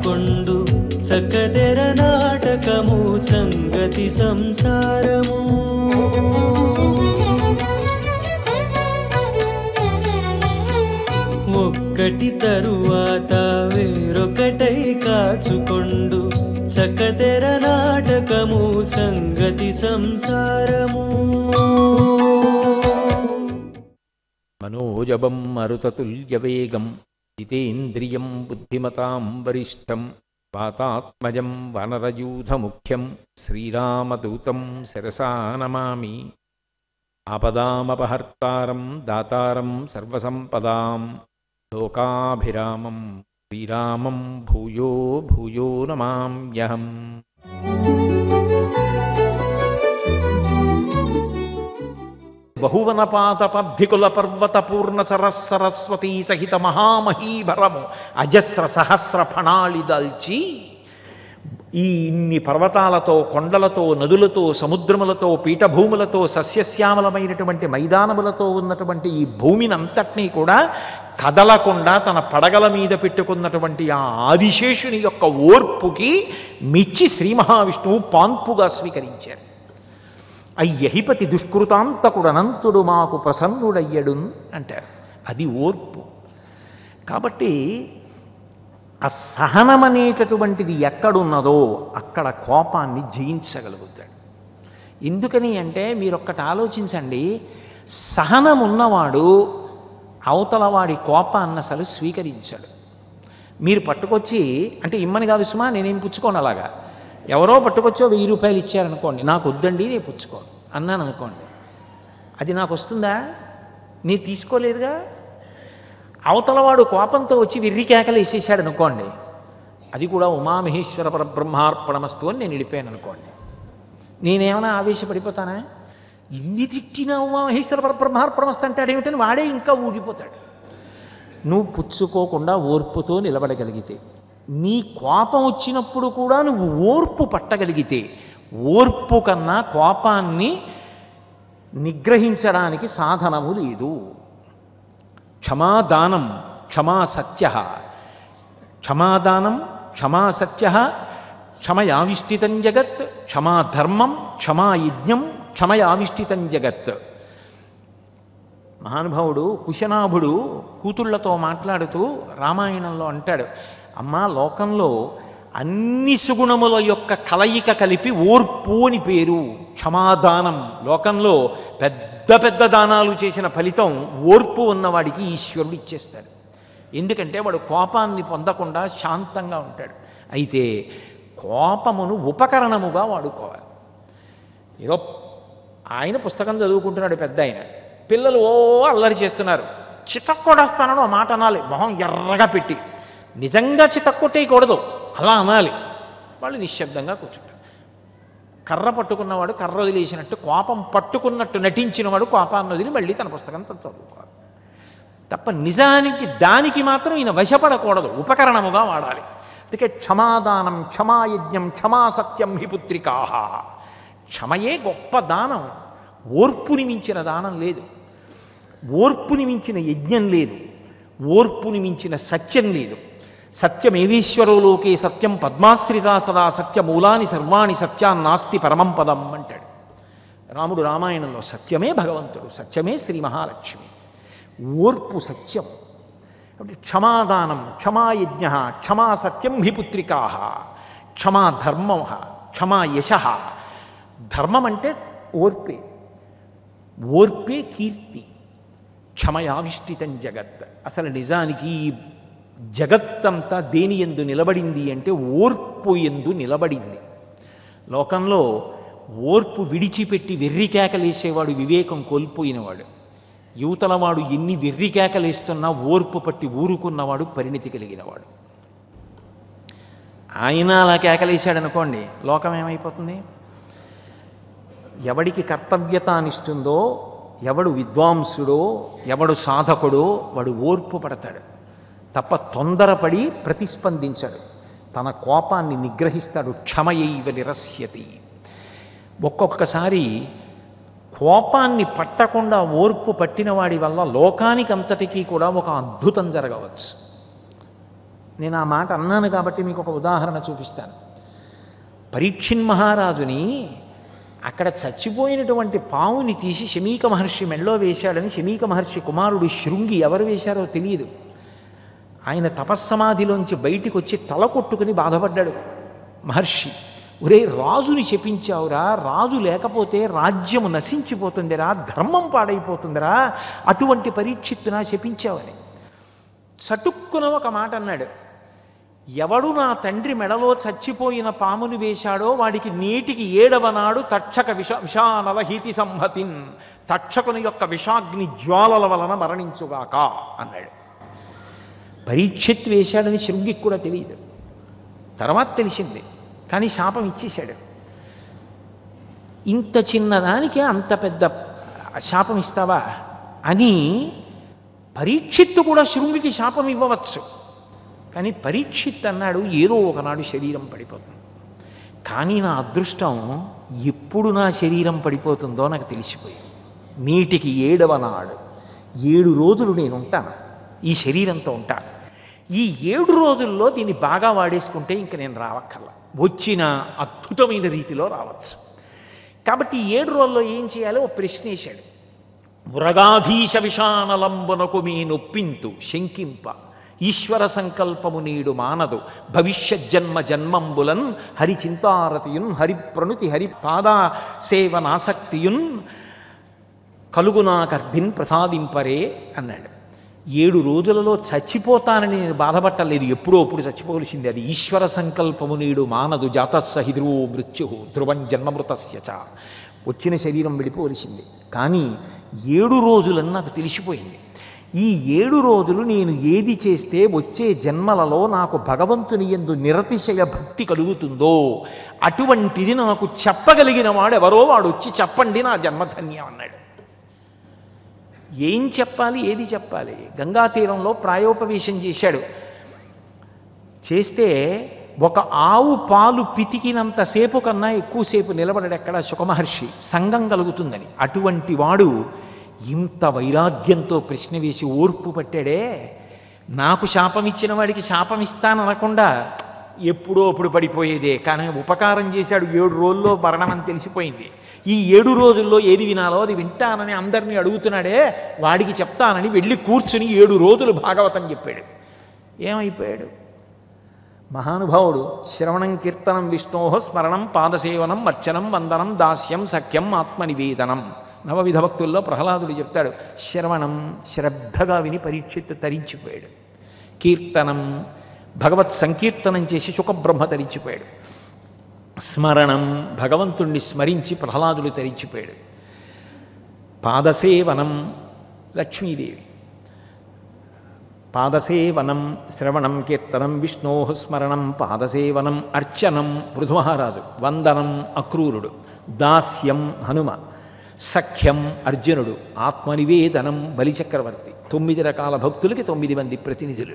కాచుకొండు చక్కదెర నాటకము సంగతి సంసారము ఒక్కటి తరువాత వేరొకటై కాచుకొండు చక్కదెర నాటకము సంగతి సంసారము మనోజవం మరుతతుల్యవేగం జితేంద్రియం బుద్ధిమతాం వరిష్టం వాతాత్మజం వనరయూధముఖ్యం శ్రీరామదూతం శిరసా నమామి ఆపదామపహర్తారం దాతారం సర్వసంపదాం లోకాభిరామం శ్రీరామం భూయో భూయో నమామ్యహం బహువనపాతపబ్ధికుల పర్వత పూర్ణ సరస్సరస్వతీ సహిత మహామహీభరము అజస్ర సహస్ర ఫణాళి దాల్చి ఈ ఇన్ని పర్వతాలతో కొండలతో నదులతో సముద్రములతో పీఠభూములతో సస్యశ్యామలమైనటువంటి మైదానములతో ఉన్నటువంటి ఈ భూమిని అంతటినీ కూడా కదలకుండా తన పడగల మీద పెట్టుకున్నటువంటి ఆ ఆదిశేషుని యొక్క ఓర్పుకి మిచ్చి శ్రీ మహావిష్ణువు పాన్పుగా స్వీకరించారు అయ్యహిపతి దుష్కృతాంతకుడనంతుడు మాకు ప్రసన్నుడయ్యడున్ అంటారు అది ఓర్పు కాబట్టి ఆ సహనం అనేటటువంటిది ఎక్కడున్నదో అక్కడ కోపాన్ని జయించగలుగుతాడు ఎందుకని అంటే మీరు ఒక్కటి ఆలోచించండి సహనం ఉన్నవాడు అవతలవాడి కోపాన్ని అసలు స్వీకరించాడు మీరు పట్టుకొచ్చి అంటే ఇమ్మని కాదు సుమా నేనేం పుచ్చుకోను అలాగా ఎవరో పట్టుకొచ్చో వెయ్యి రూపాయలు ఇచ్చారనుకోండి నాకు వద్దండి నేను పుచ్చుకోను అన్నాను అనుకోండి అది నాకు వస్తుందా నేను తీసుకోలేదుగా అవతలవాడు కోపంతో వచ్చి విర్రి కేకలు వేసేసాడు అనుకోండి అది కూడా ఉమామహేశ్వర పరబ్రహ్మార్పణమస్తు అని నేను వెళ్ళిపోయాను అనుకోండి నేనేమైనా ఆవేశపడిపోతానా ఇన్ని తిట్టినా ఉమామహేశ్వర పరబ్రహ్మార్పణమస్తు అంటాడు ఏమిటని వాడే ఇంకా ఊగిపోతాడు నువ్వు పుచ్చుకోకుండా ఓర్పుతో నిలబడగలిగితే నీ కోపం వచ్చినప్పుడు కూడా నువ్వు ఓర్పు పట్టగలిగితే ఓర్పు కన్నా కోపాన్ని నిగ్రహించడానికి సాధనము లేదు క్షమాదానం క్షమా సత్య క్షమాదానం క్షమా సత్య క్షమయావిష్టితం జగత్ క్షమా ధర్మం క్షమా యజ్ఞం క్షమయావిష్టితం జగత్ మహానుభావుడు కుశనాభుడు కూతుళ్లతో మాట్లాడుతూ రామాయణంలో అంటాడు అమ్మా లోకంలో అన్ని సుగుణముల యొక్క కలయిక కలిపి ఓర్పు అని పేరు క్షమాదానం లోకంలో పెద్ద పెద్ద దానాలు చేసిన ఫలితం ఓర్పు ఉన్నవాడికి ఈశ్వరుడు ఇచ్చేస్తాడు ఎందుకంటే వాడు కోపాన్ని పొందకుండా శాంతంగా ఉంటాడు అయితే కోపమును ఉపకరణముగా వాడుకోవాలి ఏదో ఆయన పుస్తకం చదువుకుంటున్నాడు పెద్ద ఆయన పిల్లలు ఓ అల్లరి చేస్తున్నారు చితక్కొడేస్తానని ఆ మాట అనాలి మొహం ఎర్రగా పెట్టి నిజంగా చితక్కొట్టేయకూడదు అలా అనాలి వాళ్ళు నిశ్శబ్దంగా కూర్చుంటారు కర్ర పట్టుకున్నవాడు కర్ర వదిలేసినట్టు కోపం పట్టుకున్నట్టు నటించినవాడు కోపాన్ని వదిలి మళ్ళీ తన పుస్తకం తను చదువుకోవాలి తప్ప నిజానికి దానికి మాత్రం ఈయన వశపడకూడదు ఉపకరణముగా వాడాలి అందుకే క్షమాదానం క్షమాయజ్ఞం క్షమా సత్యం హి పుత్రికాహ క్షమయే గొప్ప దానం ఓర్పుని మించిన దానం లేదు ఓర్పుని మించిన యజ్ఞం లేదు ఓర్పుని మించిన సత్యం లేదు సత్యమేవీశ్వరోలోకే సత్యం పద్మాశ్రితా సదా సత్యమూలాని సర్వాణి సత్యాన్నాస్తి పరమం పదం అంటాడు రాముడు రామాయణంలో సత్యమే భగవంతుడు సత్యమే శ్రీ మహాలక్ష్మి ఓర్పు సత్యం కాబట్టి క్షమాదానం క్షమాయజ్ఞ క్షమా సత్యం హి పుత్రికా క్షమా ధర్మ క్షమా యశ ధర్మం అంటే ఓర్పే ఓర్పే కీర్తి క్షమయావిష్టితం జగత్ అసలు నిజానికి ఈ జగత్తంతా దేని ఎందు నిలబడింది అంటే ఓర్పు ఎందు నిలబడింది లోకంలో ఓర్పు విడిచిపెట్టి వెర్రి కేకలేసేవాడు వివేకం కోల్పోయినవాడు యువతలవాడు ఎన్ని వెర్రి కేకలేస్తున్నా ఓర్పు పట్టి ఊరుకున్నవాడు పరిణితి కలిగినవాడు ఆయన అలా కేకలేశాడు అనుకోండి లోకం ఏమైపోతుంది ఎవడికి కర్తవ్యత అనిస్తుందో ఎవడు విద్వాంసుడో ఎవడు సాధకుడో వాడు ఓర్పు పడతాడు తప్ప తొందరపడి ప్రతిస్పందించాడు తన కోపాన్ని నిగ్రహిస్తాడు క్షమయైవ నిరస్యతి ఒక్కొక్కసారి కోపాన్ని పట్టకుండా ఓర్పు పట్టిన వాడి వల్ల లోకానికి అంతటికీ కూడా ఒక అద్భుతం జరగవచ్చు నేను ఆ మాట అన్నాను కాబట్టి మీకు ఒక ఉదాహరణ చూపిస్తాను పరీక్షిన్ మహారాజుని అక్కడ చచ్చిపోయినటువంటి పావుని తీసి శమీక మహర్షి మెళ్ళో వేశాడని శమీక మహర్షి కుమారుడు శృంగి ఎవరు వేశారో తెలియదు ఆయన తపస్సమాధిలోంచి బయటికి వచ్చి తల కొట్టుకుని బాధపడ్డాడు మహర్షి ఒరే రాజుని శపించావురా రాజు లేకపోతే రాజ్యము నశించిపోతుందిరా ధర్మం పాడైపోతుందిరా అటువంటి పరీక్షిత్తున శపించావని చటుక్కున ఒక మాట అన్నాడు ఎవడు నా తండ్రి మెడలో చచ్చిపోయిన పాముని వేశాడో వాడికి నేటికి ఏడవ నాడు తక్షక విష విషానల హీతి సంహతిన్ తక్షకుని యొక్క విషాగ్ని జ్వాలల వలన మరణించుగాక అన్నాడు పరీక్షిత్ వేశాడని శృంగికి కూడా తెలియదు తర్వాత తెలిసింది కానీ శాపం ఇచ్చేశాడు ఇంత చిన్నదానికి అంత పెద్ద శాపం ఇస్తావా అని పరీక్షిత్తు కూడా శృంగికి శాపం ఇవ్వవచ్చు కానీ పరీక్షిత్ అన్నాడు ఏదో ఒకనాడు శరీరం పడిపోతుంది కానీ నా అదృష్టం ఎప్పుడు నా శరీరం పడిపోతుందో నాకు తెలిసిపోయింది నీటికి ఏడవ నాడు ఏడు రోజులు నేను ఉంటాను ఈ శరీరంతో ఉంటాను ఈ ఏడు రోజుల్లో దీన్ని బాగా వాడేసుకుంటే ఇంక నేను రావక్కర్లా వచ్చిన అద్భుతమైన రీతిలో రావచ్చు కాబట్టి ఈ ఏడు రోజుల్లో ఏం చేయాలో ఓ ప్రశ్న వేశాడు మృగాధీశ విషానలంబునకు మీ నొప్పింతు శంకింప ఈశ్వర సంకల్పము నీడు మానదు భవిష్యత్ జన్మ జన్మంబులన్ హరి చింతారతియున్ హరి ప్రణుతి హరి పాదా సేవనాసక్తియున్ కలుగునాకర్ధిన్ ప్రసాదింపరే అన్నాడు ఏడు రోజులలో చచ్చిపోతానని నేను బాధపట్టలేదు ఎప్పుడో అప్పుడు చచ్చిపోవలసింది అది ఈశ్వర సంకల్పము నీడు మానదు జాతస్సహి ధ్రువో మృత్యు ధ్రువం జన్మమృతస్య చ వచ్చిన శరీరం వెళ్ళిపోవలసింది కానీ ఏడు రోజులని నాకు తెలిసిపోయింది ఈ ఏడు రోజులు నేను ఏది చేస్తే వచ్చే జన్మలలో నాకు భగవంతుని ఎందు నిరతిశయ భక్తి కలుగుతుందో అటువంటిది నాకు చెప్పగలిగిన వాడు ఎవరో వాడు వచ్చి చెప్పండి నా జన్మధన్యం అన్నాడు ఏం చెప్పాలి ఏది చెప్పాలి గంగా తీరంలో ప్రాయోపవేశం చేశాడు చేస్తే ఒక ఆవు పాలు పితికినంతసేపు కన్నా ఎక్కువసేపు నిలబడడు ఎక్కడ సుఖమహర్షి సంఘం కలుగుతుందని అటువంటి వాడు ఇంత వైరాగ్యంతో ప్రశ్న వేసి ఓర్పు పట్టాడే నాకు శాపం ఇచ్చిన వాడికి శాపం ఇస్తాననకుండా ఎప్పుడో అప్పుడు పడిపోయేదే కానీ ఉపకారం చేశాడు ఏడు రోజుల్లో మరణం అని తెలిసిపోయింది ఈ ఏడు రోజుల్లో ఏది వినాలో అది వింటానని అందరినీ అడుగుతున్నాడే వాడికి చెప్తానని వెళ్ళి కూర్చుని ఏడు రోజులు భాగవతం చెప్పాడు ఏమైపోయాడు మహానుభావుడు శ్రవణం కీర్తనం విష్ణోహ స్మరణం పాదసేవనం అర్చనం వందనం దాస్యం సఖ్యం ఆత్మనివేదనం నవవిధ భక్తుల్లో ప్రహ్లాదుడు చెప్తాడు శ్రవణం శ్రద్ధగా విని పరీక్షిత్ తరించిపోయాడు కీర్తనం భగవత్ సంకీర్తనం చేసి సుఖబ్రహ్మ తరించిపోయాడు స్మరణం భగవంతుణ్ణి స్మరించి ప్రహ్లాదుడు తరించిపోయాడు పాదసేవనం లక్ష్మీదేవి పాదసేవనం శ్రవణం కీర్తనం విష్ణో స్మరణం పాదసేవనం అర్చనం పృథుమహారాజు వందనం అక్రూరుడు దాస్యం హనుమ సఖ్యం అర్జునుడు ఆత్మనివేదనం బలిచక్రవర్తి తొమ్మిది రకాల భక్తులకి తొమ్మిది మంది ప్రతినిధులు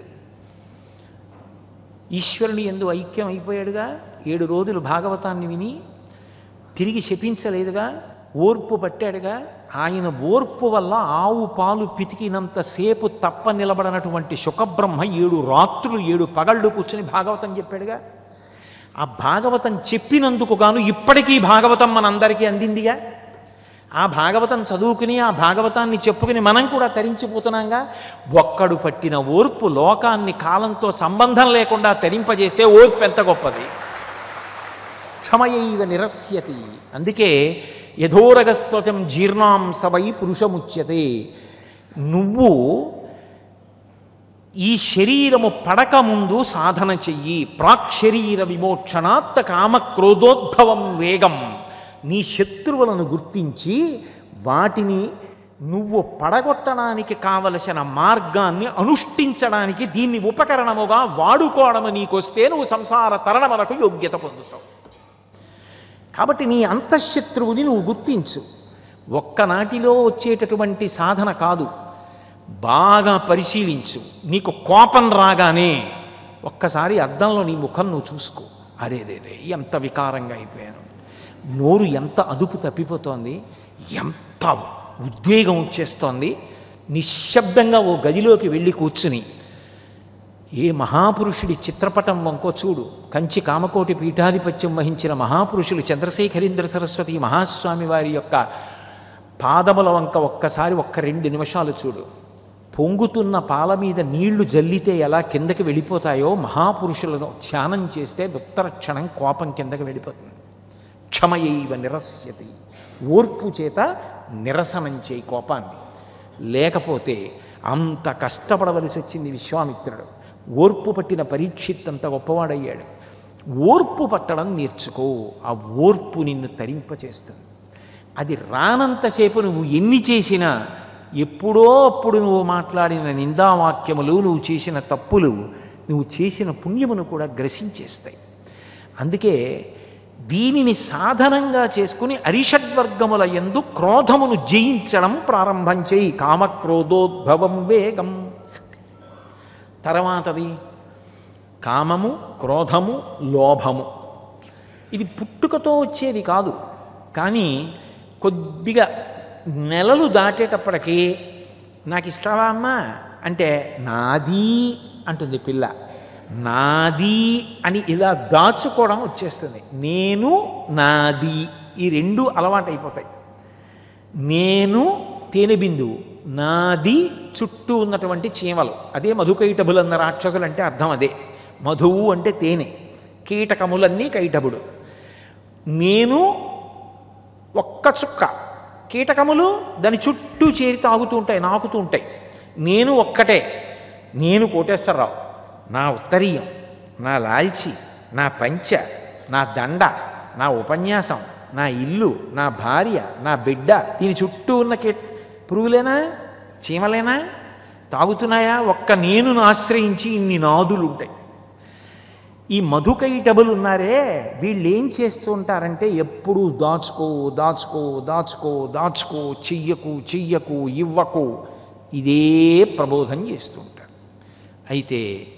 ఈశ్వరుని ఎందు ఐక్యం అయిపోయాడుగా ఏడు రోజులు భాగవతాన్ని విని తిరిగి శపించలేదుగా ఓర్పు పట్టాడుగా ఆయన ఓర్పు వల్ల ఆవు పాలు పితికినంతసేపు తప్ప నిలబడనటువంటి సుఖబ్రహ్మ ఏడు రాత్రులు ఏడు పగళ్ళు కూర్చొని భాగవతం చెప్పాడుగా ఆ భాగవతం చెప్పినందుకు గాను ఇప్పటికీ భాగవతం మనందరికీ అందిందిగా ఆ భాగవతం చదువుకుని ఆ భాగవతాన్ని చెప్పుకుని మనం కూడా తరించిపోతున్నాంగా ఒక్కడు పట్టిన ఓర్పు లోకాన్ని కాలంతో సంబంధం లేకుండా తరింపజేస్తే ఓర్పు ఎంత గొప్పది క్షమయైవ నిరస్యతి అందుకే యథోరగస్త్వచం జీర్ణాం సవై పురుషముచ్యతే నువ్వు ఈ శరీరము పడక ముందు సాధన చెయ్యి ప్రాక్షరీర విమోక్షణాత్త కామక్రోధోద్భవం వేగం నీ శత్రువులను గుర్తించి వాటిని నువ్వు పడగొట్టడానికి కావలసిన మార్గాన్ని అనుష్ఠించడానికి దీన్ని ఉపకరణముగా వాడుకోవడం నీకొస్తే నువ్వు సంసార తరణములకు యోగ్యత పొందుతావు కాబట్టి నీ అంతఃశత్రువుని నువ్వు గుర్తించు ఒక్కనాటిలో వచ్చేటటువంటి సాధన కాదు బాగా పరిశీలించు నీకు కోపం రాగానే ఒక్కసారి అద్దంలో నీ ముఖం నువ్వు చూసుకో అరే రే రే ఎంత వికారంగా అయిపోయాను నోరు ఎంత అదుపు తప్పిపోతోంది ఎంత ఉద్వేగం వచ్చేస్తోంది నిశ్శబ్దంగా ఓ గదిలోకి వెళ్ళి కూర్చుని ఏ మహాపురుషుడి చిత్రపటం వంకో చూడు కంచి కామకోటి పీఠాధిపత్యం వహించిన మహాపురుషులు చంద్రశేఖరేంద్ర సరస్వతి మహాస్వామి వారి యొక్క పాదముల వంక ఒక్కసారి ఒక్క రెండు నిమిషాలు చూడు పొంగుతున్న పాల మీద నీళ్లు జల్లితే ఎలా కిందకి వెళ్ళిపోతాయో మహాపురుషులను ధ్యానం చేస్తే ఉత్తర క్షణం కోపం కిందకి వెళ్ళిపోతుంది క్షమయైవ నిరస్యతి ఓర్పు చేత నిరసనం చేయి కోపాన్ని లేకపోతే అంత కష్టపడవలసి వచ్చింది విశ్వామిత్రుడు ఓర్పు పట్టిన పరీక్షిత్ అంత గొప్పవాడయ్యాడు ఓర్పు పట్టడం నేర్చుకో ఆ ఓర్పు నిన్ను తరింపచేస్తుంది అది రానంతసేపు నువ్వు ఎన్ని చేసినా ఎప్పుడో అప్పుడు నువ్వు మాట్లాడిన నిందావాక్యములు నువ్వు చేసిన తప్పులు నువ్వు చేసిన పుణ్యమును కూడా గ్రసించేస్తాయి అందుకే దీనిని సాధనంగా చేసుకుని అరిషడ్వర్గముల ఎందు క్రోధమును జయించడం ప్రారంభం చేయి కామక్రోధోద్భవం వేగం తర్వాతది కామము క్రోధము లోభము ఇది పుట్టుకతో వచ్చేది కాదు కానీ కొద్దిగా నెలలు దాటేటప్పటికి నాకు ఇస్తావా అమ్మా అంటే నాది అంటుంది పిల్ల నాది అని ఇలా దాచుకోవడం వచ్చేస్తుంది నేను నాది ఈ రెండు అలవాటైపోతాయి నేను తేనె బిందువు నాది చుట్టూ ఉన్నటువంటి చీమలు అదే మధుకైటబులు అన్న రాక్షసులు అంటే అర్థం అదే మధువు అంటే తేనె కీటకములన్నీ కైటబుడు నేను ఒక్క చుక్క కీటకములు దాని చుట్టూ చేరి తాగుతూ ఉంటాయి నాకుతూ ఉంటాయి నేను ఒక్కటే నేను కోటేశ్వరరావు నా ఉత్తరీయం నా లాల్చి నా పంచ నా దండ నా ఉపన్యాసం నా ఇల్లు నా భార్య నా బిడ్డ దీని చుట్టూ ఉన్న కే పురుగులేనా చీమలేనా తాగుతున్నాయా ఒక్క నేనును ఆశ్రయించి ఇన్ని నాదులు ఉంటాయి ఈ మధుకైటబులు ఉన్నారే వీళ్ళు ఏం చేస్తూ ఉంటారంటే ఎప్పుడూ దాచుకో దాచుకో దాచుకో దాచుకో చెయ్యకు చెయ్యకు ఇవ్వకు ఇదే ప్రబోధం చేస్తూ ఉంటారు అయితే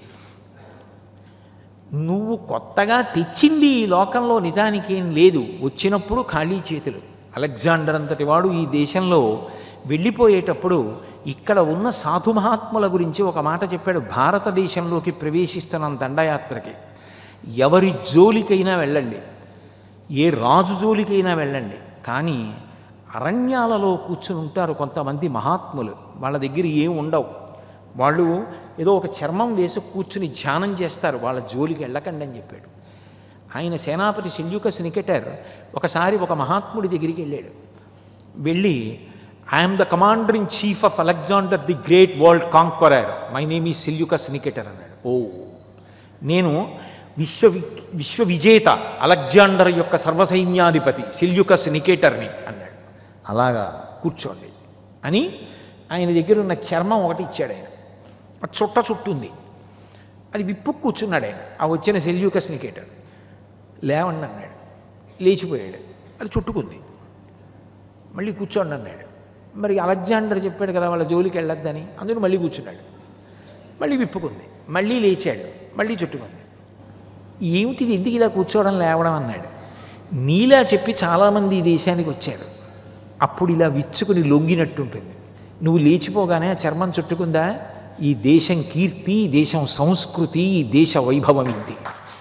నువ్వు కొత్తగా తెచ్చింది ఈ లోకంలో నిజానికి ఏం లేదు వచ్చినప్పుడు ఖాళీ చేతులు అలెగ్జాండర్ అంతటి వాడు ఈ దేశంలో వెళ్ళిపోయేటప్పుడు ఇక్కడ ఉన్న సాధు మహాత్ముల గురించి ఒక మాట చెప్పాడు భారతదేశంలోకి ప్రవేశిస్తున్న దండయాత్రకి ఎవరి జోలికైనా వెళ్ళండి ఏ రాజు జోలికైనా వెళ్ళండి కానీ అరణ్యాలలో కూర్చుని ఉంటారు కొంతమంది మహాత్ములు వాళ్ళ దగ్గర ఏం ఉండవు వాళ్ళు ఏదో ఒక చర్మం వేసి కూర్చుని ధ్యానం చేస్తారు వాళ్ళ జోలికి వెళ్ళకండి అని చెప్పాడు ఆయన సేనాపతి సెల్యూకస్ నికెటర్ ఒకసారి ఒక మహాత్ముడి దగ్గరికి వెళ్ళాడు వెళ్ళి I'm the commander in chief of Alexander the Great world conqueror my name is Seleucus Nicator అన్నాడు ఓ నేను విశ్వ విశ్వ విజేత అలెగ్జాండర్ యొక్క సర్వసైన్యాధిపతి సెల్యూకస్ నికేటర్ని అన్నాడు అలాగా కూర్చోండి అని ఆయన దగ్గర ఉన్న చర్మం ఒకటి ఇచ్చాడు ఆయన ఆ చుట్ట చుట్టు ఉంది అది విప్పు కూర్చున్నాడు ఆయన ఆ వచ్చిన సెల్యూకస్ నికేటర్ లేవండి అన్నాడు లేచిపోయాడు అది చుట్టుకుంది మళ్ళీ కూర్చోండి అన్నాడు మరి అలెగ్జాండర్ చెప్పాడు కదా వాళ్ళ జోలికి వెళ్ళొద్దని అందులో మళ్ళీ కూర్చున్నాడు మళ్ళీ విప్పుకుంది మళ్ళీ లేచాడు మళ్ళీ చుట్టుకుంది ఏమిటిది ఎందుకు ఇలా కూర్చోవడం లేవడం అన్నాడు నీలా చెప్పి చాలామంది ఈ దేశానికి వచ్చారు అప్పుడు ఇలా విచ్చుకుని లొంగినట్టుంటుంది నువ్వు లేచిపోగానే ఆ చర్మం చుట్టుకుందా ఈ దేశం కీర్తి ఈ దేశం సంస్కృతి ఈ దేశ వైభవం ఇది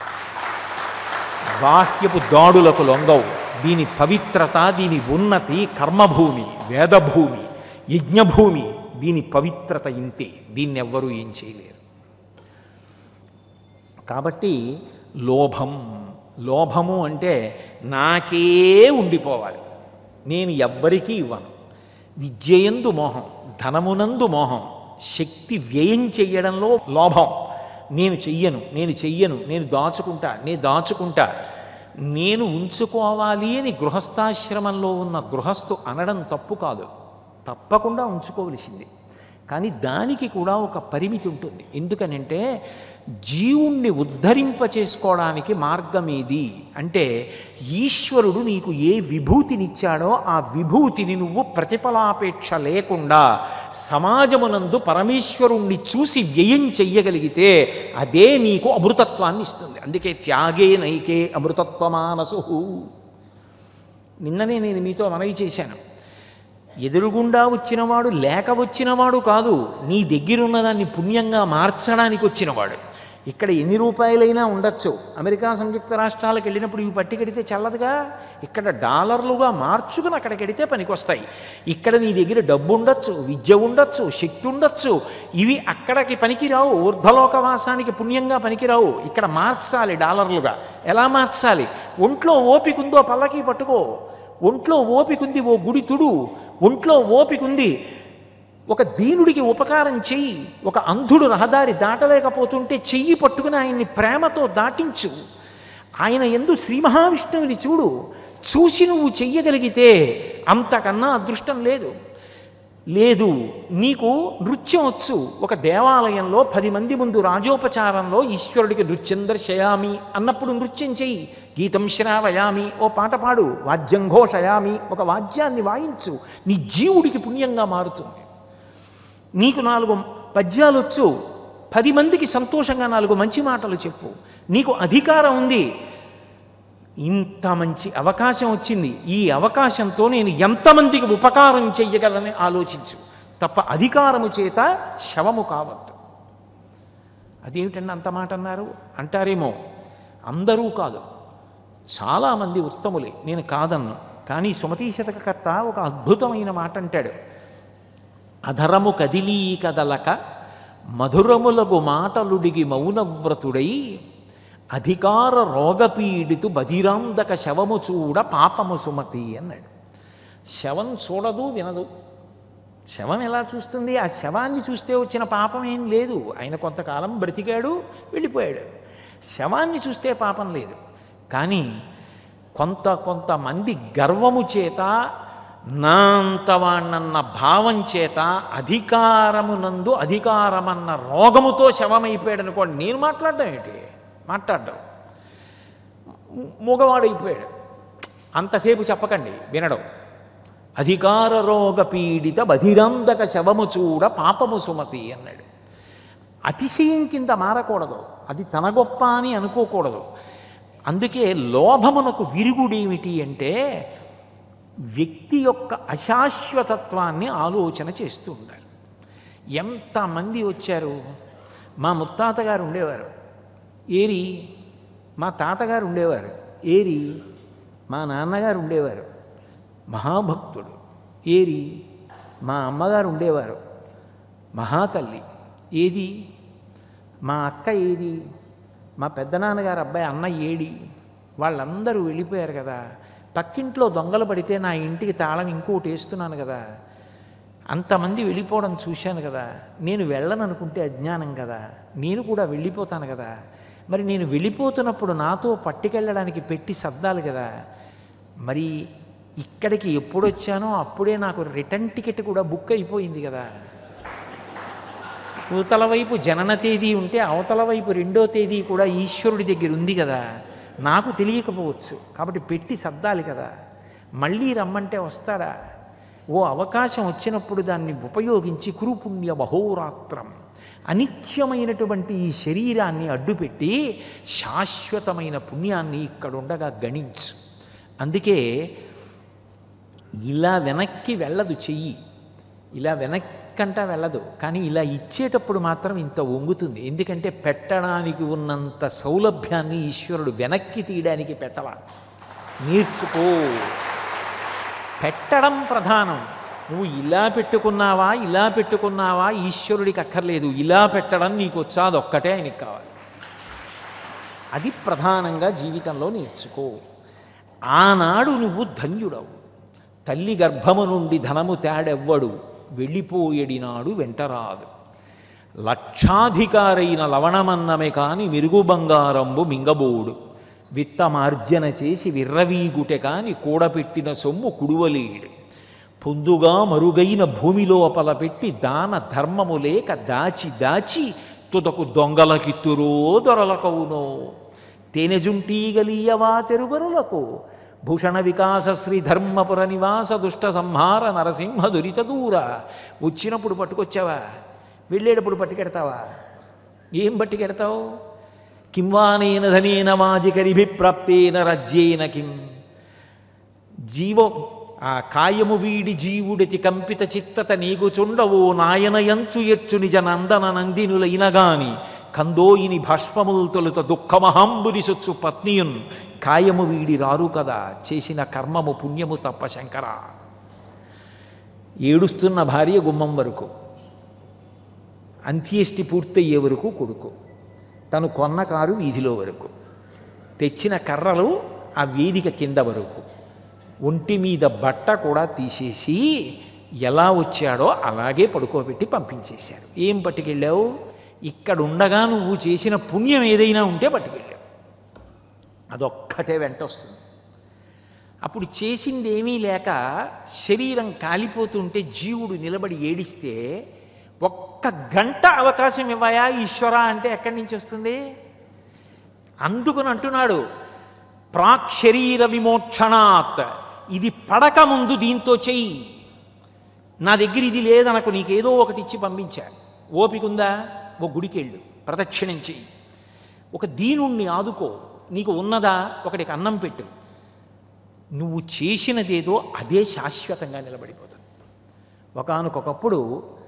బాహ్యపు దాడులకు లొంగవు దీని పవిత్రత దీని ఉన్నతి కర్మభూమి వేదభూమి యజ్ఞభూమి దీని పవిత్రత ఇంతే దీన్ని ఎవ్వరూ ఏం చేయలేరు కాబట్టి లోభం లోభము అంటే నాకే ఉండిపోవాలి నేను ఎవ్వరికీ ఇవ్వను విద్యయందు మోహం ధనమునందు మోహం శక్తి వ్యయం చెయ్యడంలో లోభం నేను చెయ్యను నేను చెయ్యను నేను దాచుకుంటా నేను దాచుకుంటా నేను ఉంచుకోవాలి అని గృహస్థాశ్రమంలో ఉన్న గృహస్థు అనడం తప్పు కాదు తప్పకుండా ఉంచుకోవలసింది కానీ దానికి కూడా ఒక పరిమితి ఉంటుంది ఎందుకనంటే జీవుణ్ణి ఉద్ధరింప చేసుకోవడానికి మార్గం ఏది అంటే ఈశ్వరుడు నీకు ఏ విభూతినిచ్చాడో ఆ విభూతిని నువ్వు ప్రతిఫలాపేక్ష లేకుండా సమాజమునందు పరమేశ్వరుణ్ణి చూసి వ్యయం చెయ్యగలిగితే అదే నీకు అమృతత్వాన్ని ఇస్తుంది అందుకే త్యాగే నైకే అమృతత్వమానసు నిన్ననే నేను మీతో మనవి చేశాను ఎదురుగుండా వచ్చినవాడు లేక వచ్చినవాడు కాదు నీ దగ్గరున్న దాన్ని పుణ్యంగా మార్చడానికి వచ్చినవాడు ఇక్కడ ఎన్ని రూపాయలైనా ఉండొచ్చు అమెరికా సంయుక్త రాష్ట్రాలకు వెళ్ళినప్పుడు ఇవి పట్టుకెడితే చల్లదుగా ఇక్కడ డాలర్లుగా మార్చుకుని అక్కడికి వెడితే పనికొస్తాయి ఇక్కడ నీ దగ్గర డబ్బు ఉండొచ్చు విద్య ఉండొచ్చు శక్తి ఉండొచ్చు ఇవి అక్కడికి పనికిరావు ఊర్ధలోకవాసానికి పుణ్యంగా పనికిరావు ఇక్కడ మార్చాలి డాలర్లుగా ఎలా మార్చాలి ఒంట్లో ఓపిక ఉందో పల్లకి పట్టుకో ఒంట్లో ఓపిక ఉంది ఓ గుడి తుడు ఒంట్లో ఓపిక ఉంది ఒక దీనుడికి ఉపకారం చెయ్యి ఒక అంధుడు రహదారి దాటలేకపోతుంటే చెయ్యి పట్టుకుని ఆయన్ని ప్రేమతో దాటించు ఆయన ఎందు శ్రీ మహావిష్ణువుని చూడు చూసి నువ్వు చెయ్యగలిగితే అంతకన్నా అదృష్టం లేదు లేదు నీకు నృత్యం వచ్చు ఒక దేవాలయంలో పది మంది ముందు రాజోపచారంలో ఈశ్వరుడికి నృత్యం దర్శయామి అన్నప్పుడు నృత్యం చెయ్యి గీతం శ్రావయామి ఓ పాట పాడు వాద్యం ఘోషయామి ఒక వాద్యాన్ని వాయించు నీ జీవుడికి పుణ్యంగా మారుతుంది నీకు నాలుగు పద్యాలు వచ్చు పది మందికి సంతోషంగా నాలుగు మంచి మాటలు చెప్పు నీకు అధికారం ఉంది ఇంత మంచి అవకాశం వచ్చింది ఈ అవకాశంతో నేను ఎంతమందికి ఉపకారం చెయ్యగలని ఆలోచించు తప్ప అధికారము చేత శవము కావద్దు అదేమిటండి అంత మాట అన్నారు అంటారేమో అందరూ కాదు చాలామంది ఉత్తములే నేను కాదన్ను కానీ సుమతీ శతకకర్త ఒక అద్భుతమైన మాట అంటాడు అధరము కదిలీ కదలక మధురములగు మాటలుడిగి మౌనవ్రతుడై అధికార రోగపీడితు బధిరాందక శవము చూడ పాపము సుమతి అన్నాడు శవం చూడదు వినదు శవం ఎలా చూస్తుంది ఆ శవాన్ని చూస్తే వచ్చిన పాపం ఏం లేదు ఆయన కొంతకాలం బ్రతికాడు వెళ్ళిపోయాడు శవాన్ని చూస్తే పాపం లేదు కానీ కొంత కొంతమంది గర్వము చేత నా అంతవాణ్ణన్న భావం చేత అధికారమునందు అధికారమన్న రోగముతో శవమైపోయాడు అనుకోండి నేను మాట్లాడడం ఏంటి మాట్లాడడం మూగవాడైపోయాడు అంతసేపు చెప్పకండి వినడం అధికార రోగ పీడిత బధిరందక శవము చూడ పాపము సుమతి అన్నాడు అతిశయం కింద మారకూడదు అది తన గొప్ప అని అనుకోకూడదు అందుకే లోభమునకు విరుగుడేమిటి అంటే వ్యక్తి యొక్క అశాశ్వతత్వాన్ని ఆలోచన చేస్తూ ఉండాలి ఎంతమంది వచ్చారు మా ముత్తాతగారు ఉండేవారు ఏరి మా తాతగారు ఉండేవారు ఏరి మా నాన్నగారు ఉండేవారు మహాభక్తుడు ఏరి మా అమ్మగారు ఉండేవారు మహాతల్లి ఏది మా అక్క ఏది మా పెద్దనాన్నగారు అబ్బాయి అన్న ఏడి వాళ్ళందరూ వెళ్ళిపోయారు కదా పక్కింట్లో దొంగలు పడితే నా ఇంటికి తాళం ఇంకోటి వేస్తున్నాను కదా అంతమంది వెళ్ళిపోవడం చూశాను కదా నేను వెళ్ళను అనుకుంటే అజ్ఞానం కదా నేను కూడా వెళ్ళిపోతాను కదా మరి నేను వెళ్ళిపోతున్నప్పుడు నాతో పట్టుకెళ్ళడానికి పెట్టి సర్దాలి కదా మరి ఇక్కడికి ఎప్పుడు వచ్చానో అప్పుడే నాకు రిటర్న్ టికెట్ కూడా బుక్ అయిపోయింది కదా యువతల వైపు జనన తేదీ ఉంటే అవతల వైపు రెండో తేదీ కూడా ఈశ్వరుడి దగ్గర ఉంది కదా నాకు తెలియకపోవచ్చు కాబట్టి పెట్టి సర్దాలి కదా మళ్ళీ రమ్మంటే వస్తాడా ఓ అవకాశం వచ్చినప్పుడు దాన్ని ఉపయోగించి కురుపుణ్య బహోరాత్రం అనిత్యమైనటువంటి ఈ శరీరాన్ని అడ్డుపెట్టి శాశ్వతమైన పుణ్యాన్ని ఇక్కడుండగా గణించు అందుకే ఇలా వెనక్కి వెళ్ళదు చెయ్యి ఇలా వెనక్కంటా వెళ్ళదు కానీ ఇలా ఇచ్చేటప్పుడు మాత్రం ఇంత వంగుతుంది ఎందుకంటే పెట్టడానికి ఉన్నంత సౌలభ్యాన్ని ఈశ్వరుడు వెనక్కి తీయడానికి పెట్టలా నేర్చుకో పెట్టడం ప్రధానం నువ్వు ఇలా పెట్టుకున్నావా ఇలా పెట్టుకున్నావా ఈశ్వరుడికి అక్కర్లేదు ఇలా పెట్టడం నీకు వచ్చా అదొక్కటే ఆయనకి కావాలి అది ప్రధానంగా జీవితంలో నేర్చుకో ఆనాడు నువ్వు ధన్యుడవు తల్లి గర్భము నుండి ధనము తేడెవ్వడు వెళ్ళిపోయేడినాడు వెంటరాదు లక్షాధికారైన లవణమన్నమే కాని మిరుగు బంగారంబు మింగబోడు విత్తమార్జన చేసి విర్రవీగుటె కాని కూడపెట్టిన సొమ్ము కుడువలేడు పొందుగా మరుగైన భూమిలోపల పెట్టి దాన ధర్మము లేక దాచి దాచి తుదకు దొంగలకిత్తురో దొరలకవునో తేనెజుంటీగలీయవా తెరుబరులకు భూషణ వికాస శ్రీ ధర్మపుర నివాస దుష్ట సంహార నరసింహ దురిత దూర వచ్చినప్పుడు పట్టుకొచ్చావా వెళ్ళేటప్పుడు పట్టుకెడతావా ఏం పట్టుకెడతావు కింవానేన ధనేన వాజికరిభి ప్రాప్తేన రజ్యేన కిం జీవం ఆ కాయము వీడి జీవుడితి కంపిత చిత్తత నీకు చుండవు నాయనయంచు ఎచ్చు నిజ నందన నందినులైనగాని కందోయిని భాష్పముల్ తొలుత దుఃఖమహంబుని సొచ్చు పత్నియున్ కాయము వీడి రారు కదా చేసిన కర్మము పుణ్యము తప్ప శంకర ఏడుస్తున్న భార్య గుమ్మం వరకు అంత్యేష్టి పూర్తయ్యే వరకు కొడుకు తను కొన్న కారు వీధిలో వరకు తెచ్చిన కర్రలు ఆ వేదిక కింద వరకు ఒంటి మీద బట్ట కూడా తీసేసి ఎలా వచ్చాడో అలాగే పడుకోబెట్టి పంపించేశారు ఏం పట్టుకెళ్ళావు ఇక్కడ ఉండగా నువ్వు చేసిన పుణ్యం ఏదైనా ఉంటే పట్టుకెళ్ళావు అదొక్కటే వెంట వస్తుంది అప్పుడు చేసింది ఏమీ లేక శరీరం కాలిపోతుంటే జీవుడు నిలబడి ఏడిస్తే ఒక్క గంట అవకాశం ఇవ్వయా ఈశ్వర అంటే ఎక్కడి నుంచి వస్తుంది అందుకని అంటున్నాడు ప్రాక్ శరీర విమోక్షణాత్ ఇది పడక ముందు దీంతో చెయ్యి నా దగ్గర ఇది లేదనకు నీకేదో ఒకటి ఇచ్చి పంపించా ఓపిక ఉందా ఓ గుడికి వెళ్ళు ప్రదక్షిణం చెయ్యి ఒక దీనుణ్ణి ఆదుకో నీకు ఉన్నదా ఒకటికి అన్నం పెట్టు నువ్వు చేసినదేదో అదే శాశ్వతంగా నిలబడిపోతుంది ఒకానొకప్పుడు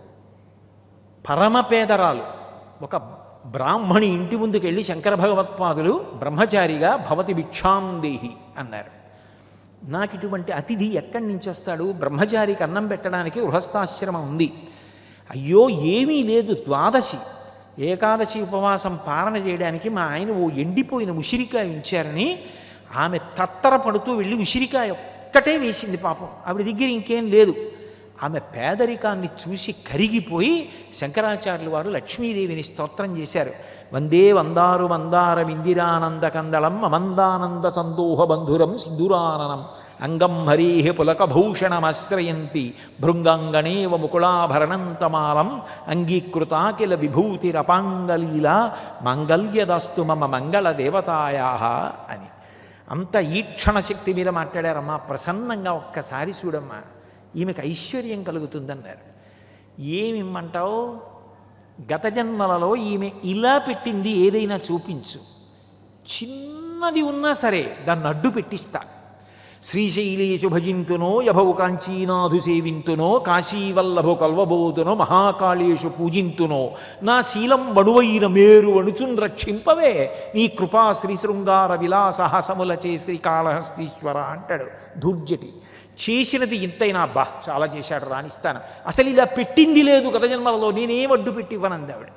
పరమపేదరాలు ఒక బ్రాహ్మణి ఇంటి ముందుకు వెళ్ళి శంకర భగవత్పాదులు బ్రహ్మచారిగా భవతి భిక్షాందేహి అన్నారు నాకు ఇటువంటి అతిథి ఎక్కడి నుంచి వస్తాడు బ్రహ్మచారికి అన్నం పెట్టడానికి గృహస్థాశ్రమం ఉంది అయ్యో ఏమీ లేదు ద్వాదశి ఏకాదశి ఉపవాసం పాలన చేయడానికి మా ఆయన ఓ ఎండిపోయిన ఉసిరికాయ ఉంచారని ఆమె తత్తరపడుతూ వెళ్ళి ఉసిరికాయ ఒక్కటే వేసింది పాపం ఆవిడ దగ్గర ఇంకేం లేదు ఆమె పేదరికాన్ని చూసి కరిగిపోయి శంకరాచార్యులు వారు లక్ష్మీదేవిని స్తోత్రం చేశారు వందే వందారు మందారం ఇందిరానంద కందళం అమందానంద సందోహ బంధురం సింధురాననం అంగం హరీహ పులకభూషణమాశ్రయంతి భృంగాంగణేవ ముకుళాభరణంతమాలం అంగీకృతాకిల విభూతిరపాంగలీల మాంగల్యదస్తు మమ మంగళ దేవతాయా అని అంత ఈక్షణ శక్తి మీద మాట్లాడారమ్మా ప్రసన్నంగా ఒక్కసారి చూడమ్మా ఈమెకు ఐశ్వర్యం కలుగుతుందన్నారు ఏమి ఇమ్మంటావు గత జన్మలలో ఈమె ఇలా పెట్టింది ఏదైనా చూపించు చిన్నది ఉన్నా సరే దాన్ని అడ్డు పెట్టిస్తా శ్రీశైలేషు భజింతునో యభవు కాంచీనాథు సేవింతునో కాశీవల్లభు కల్వబోతునో మహాకాళేషు పూజింతునో నా శీలం బడువైన మేరు అణుచున్ రక్షింపవే నీ కృపా శ్రీ శృంగార విలాసహసములచే శ్రీకాళహస్తీశ్వర అంటాడు దుర్జటి చేసినది ఇంతైనా బా చాలా చేశాడు రాణిస్తాను అసలు ఇలా పెట్టింది లేదు గత జన్మలలో నేనేం అడ్డు పెట్టి ఇవ్వనంది ఆవిడ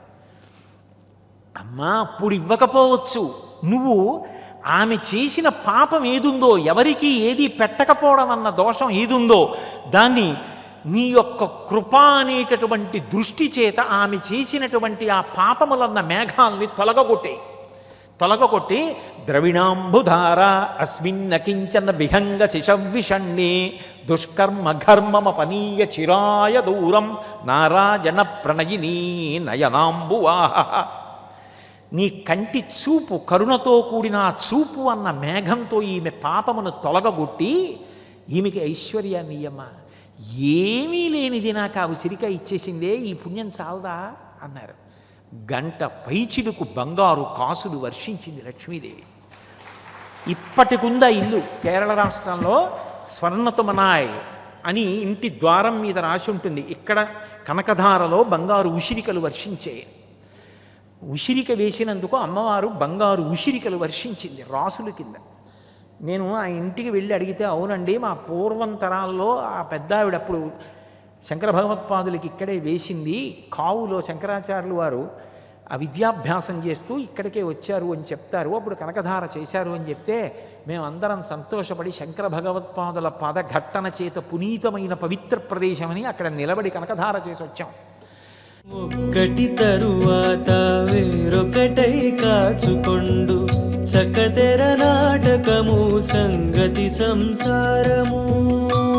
అమ్మా అప్పుడు ఇవ్వకపోవచ్చు నువ్వు ఆమె చేసిన పాపం ఏదుందో ఎవరికి ఏది పెట్టకపోవడం అన్న దోషం ఏదుందో దాన్ని నీ యొక్క కృప అనేటటువంటి దృష్టి చేత ఆమె చేసినటువంటి ఆ పాపములన్న మేఘాల్ని తొలగగొట్టే తొలగకొట్టి ద్రవిణాంబుధార అస్మిన్న కించన విహంగ శిశవిషణ్ణే దుష్కర్మ ఘర్మమపనీయ చిరాయ దూరం నారాజన ప్రణయినీ నయనాంబువాహ నీ కంటి చూపు కరుణతో కూడిన ఆ చూపు అన్న మేఘంతో ఈమె పాపమును తొలగగొట్టి ఈమెకి ఐశ్వర్యాన్ని ఇయ్యమ్మా ఏమీ లేనిది నాకు ఆ ఉసిరిక ఇచ్చేసిందే ఈ పుణ్యం చాలదా అన్నారు గంట పైచిలుకు బంగారు కాసులు వర్షించింది లక్ష్మీదేవి ఇప్పటికుందా ఇల్లు కేరళ రాష్ట్రంలో స్వర్ణతుమనాయ్ అని ఇంటి ద్వారం మీద రాసి ఉంటుంది ఇక్కడ కనకధారలో బంగారు ఉసిరికలు వర్షించే ఉసిరిక వేసినందుకు అమ్మవారు బంగారు ఉసిరికలు వర్షించింది రాసుల కింద నేను ఆ ఇంటికి వెళ్ళి అడిగితే అవునండి మా పూర్వం తరాల్లో ఆ పెద్ద ఆవిడ అప్పుడు శంకర భగవత్పాదులకి ఇక్కడే వేసింది కావులో శంకరాచార్యులు వారు ఆ విద్యాభ్యాసం చేస్తూ ఇక్కడికే వచ్చారు అని చెప్తారు అప్పుడు కనకధార చేశారు అని చెప్తే మేమందరం సంతోషపడి శంకర భగవత్పాదుల పదఘట్టన చేత పునీతమైన పవిత్ర ప్రదేశమని అక్కడ నిలబడి కనకధార చేసి వచ్చాం ఒక్కటి తరువాత వేరొకటై కాచుకొండు చకతెర నాటకము సంగతి సంసారము